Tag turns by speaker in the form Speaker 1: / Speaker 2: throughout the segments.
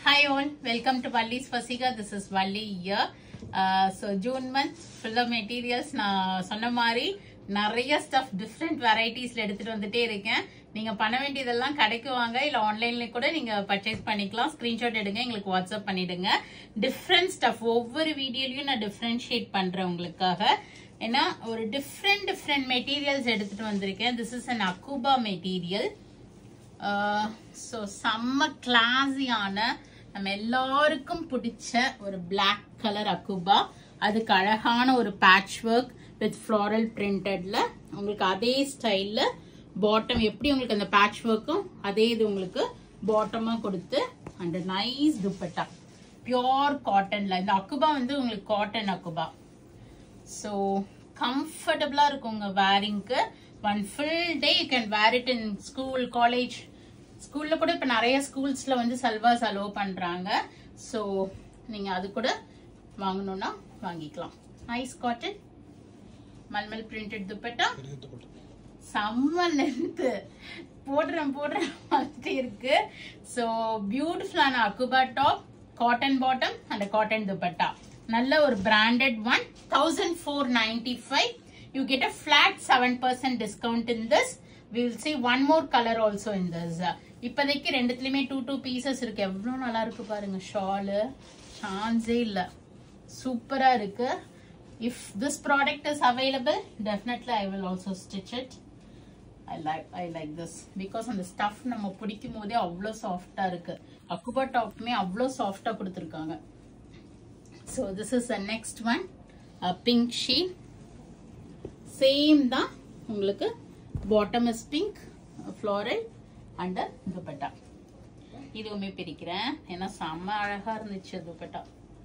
Speaker 1: Hi all, welcome to Valli's Fasika. This is Valli here. Uh, so June month full of materials நான் சொன்ன மாதிரி நிறைய stuff different வெரைட்டிஸ்ல எடுத்துட்டு வந்துட்டே இருக்கேன் நீங்க பண்ண வேண்டியதெல்லாம் கடைக்கு வாங்க இல்ல ஆன்லைன்ல கூட நீங்க பர்ச்சேஸ் பண்ணிக்கலாம் ஸ்கிரீன்ஷாட் எடுங்க எங்களுக்கு வாட்ஸ்அப் பண்ணிடுங்க டிஃப்ரெண்ட் ஸ்டஃப் ஒவ்வொரு வீடியோலயும் நான் டிஃப்ரென்ஷியேட் பண்றேன் உங்களுக்காக ஏன்னா ஒரு டிஃப்ரெண்ட் டிஃப்ரெண்ட் மெட்டீரியல்ஸ் எடுத்துட்டு வந்திருக்கேன் திஸ் இஸ் அன் அக்குபா மெட்டீரியல் ஸோ செம்ம கிளாஸியான நம்ம எல்லாருக்கும் பிடிச்ச ஒரு Black கலர் அக்குபா அதுக்கு அழகான ஒரு பேட்ச் ஒர்க் வித் ஃப்ளாரல் பிரிண்டட்ல உங்களுக்கு அதே ஸ்டைல்ல பாட்டம் எப்படி உங்களுக்கு அந்த பேட்ச் ஒர்க்கும் அதே இது உங்களுக்கு பாட்டமா கொடுத்து அந்த நைஸ் துப்பட்டா பியோர் காட்டன்ல இந்த அக்குபா வந்து உங்களுக்கு காட்டன் அக்குபா ஸோ கம்ஃபர்டபுளாக இருக்குங்க வேரிங்க்கு one full day you can wear it in school college ஸ்கூலில் கூட இப்போ நிறைய ஸ்கூல்ஸில் வந்து சல்வாஸ் அலோவ் பண்ணுறாங்க ஸோ நீங்கள் அது கூட வாங்கணும்னா வாங்கிக்கலாம் nice cotton mulmul printed dupatta செம்ம லென்த்து போடுறேன் போடுறேன் மாதிரி இருக்கு ஸோ பியூட்டிஃபுல்லான அக்குபா top cotton bottom and cotton dupatta நல்ல ஒரு branded one thousand four ninety five you get a flat seven percent discount in this will see one more colour also in this இப்போதைக்கு ரெண்டுத்துலயுமே டூ டூ பீசஸ் இருக்கு எவ்வளோ நல்லா இருக்கு பாருங்க ஷாலு சான்ஸே இல்லை சூப்பரா இருக்கு if this product is available definitely I will also stitch it I like I like this because அந்த ஸ்டஃப் நம்ம பிடிக்கும் போதே அவ்வளோ சாஃப்டா இருக்கு அக்குபா டாப்புமே அவ்வளோ சாஃப்டா கொடுத்துருக்காங்க so this is the next one pink sheet same தான் உங்களுக்கு bottom is pink floral under dupatta இதுவுமே பிரிக்கிறேன் ஏன்னா செம்ம அழகா இருந்துச்சு துப்பட்டா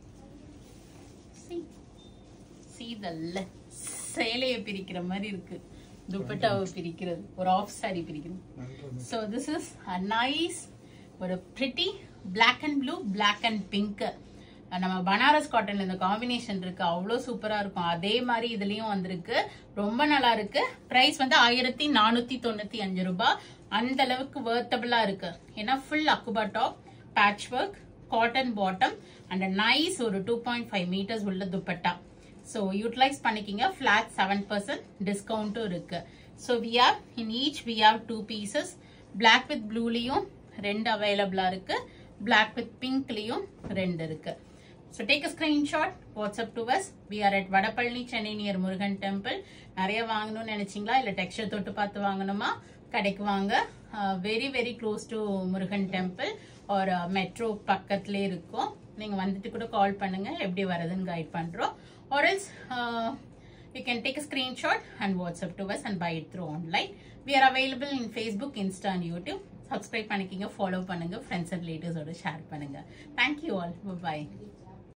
Speaker 1: சி த சேலையை பிரிக்கிற மாதிரி இருக்கு துப்பட்டாவை பிரிக்கிறது ஒரு ஆஃப் சாரி பிரிக்கிறது so this is a nice ஒரு pretty black and blue black and pink நம்ம பனாரஸ் காட்டன்ல இந்த காம்பினேஷன் இருக்கு அவ்வளோ சூப்பரா இருக்கும் அதே மாதிரி இதுலயும் வந்திருக்கு ரொம்ப நல்லா இருக்கு பிரைஸ் வந்து ஆயிரத்தி நானூத்தி தொண்ணூத்தி அஞ்சு ரூபாய் அந்த அளவுக்கு வேர்த்தபிளா இருக்கு ஏன்னா ஃபுல் அக்குபா top patch work cotton bottom and nice ஒரு டூ பாயிண்ட் ஃபைவ் மீட்டர்ஸ் உள்ள துப்பட்டா ஸோ யூட்டிலைஸ் பண்ணிக்கிங்க ஃபிளாட் செவன் பர்சன்ட் டிஸ்கவுண்ட்டும் இருக்கு so we have in each we have two pieces black with ப்ளூலையும் ரெண்டு அவைலபிளா இருக்கு பிளாக் வித் பிங்க்லயும் ரெண்டு இருக்கு so take a screenshot WhatsApp to us we are at Vadapalani Chennai near Murugan temple நிறைய வாங்கணும்னு நினைச்சீங்களா இல்லை டெக்ஸ்டர் தொட்டு பார்த்து வாங்கணுமா கடைக்கு வாங்க very very close to Murugan temple ஒரு மெட்ரோ பக்கத்துலேயே இருக்கும் நீங்கள் வந்துட்டு கூட கால் பண்ணுங்க எப்படி வரதுன்னு கைட் பண்ணுறோம் or else uh, you can take a screenshot and WhatsApp to us and buy it through online. We are available in Facebook, Insta and YouTube. Subscribe பண்ணிக்கிங்க follow பண்ணுங்க friends and relatives ஓட share பண்ணுங்க thank you all bye bye